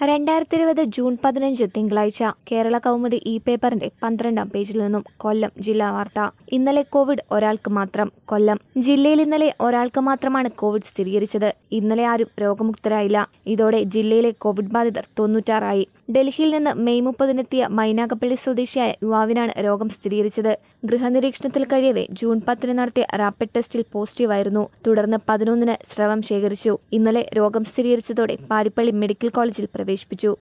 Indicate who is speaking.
Speaker 1: രണ്ടായിരത്തി ഇരുപത് ജൂൺ പതിനഞ്ച് തിങ്കളാഴ്ച കേരള കൗമുദി ഇ പേപ്പറിന്റെ പന്ത്രണ്ടാം പേജിൽ നിന്നും കൊല്ലം ജില്ലാ വാർത്ത ഇന്നലെ കോവിഡ് ഒരാൾക്ക് മാത്രം കൊല്ലം ജില്ലയിൽ ഇന്നലെ ഒരാൾക്ക് മാത്രമാണ് കോവിഡ് സ്ഥിരീകരിച്ചത് ഇന്നലെ ആരും രോഗമുക്തരായില്ല ഇതോടെ ജില്ലയിലെ കോവിഡ് ബാധിതർ തൊണ്ണൂറ്റാറായി ഡൽഹിയിൽ നിന്ന് മെയ് മുപ്പതിനെത്തിയ മൈനാഗപ്പള്ളി സ്വദേശിയായ യുവാവിനാണ് രോഗം സ്ഥിരീകരിച്ചത് ഗൃഹനിരീക്ഷണത്തിൽ കഴിയവെ ജൂൺ പത്തിന് നടത്തിയ റാപ്പിഡ് ടെസ്റ്റിൽ പോസിറ്റീവായിരുന്നു തുടർന്ന് പതിനൊന്നിന് സ്രവം ശേഖരിച്ചു ഇന്നലെ രോഗം സ്ഥിരീകരിച്ചതോടെ പാരിപ്പള്ളി മെഡിക്കൽ കോളേജിൽ പ്രവേശിപ്പിച്ചു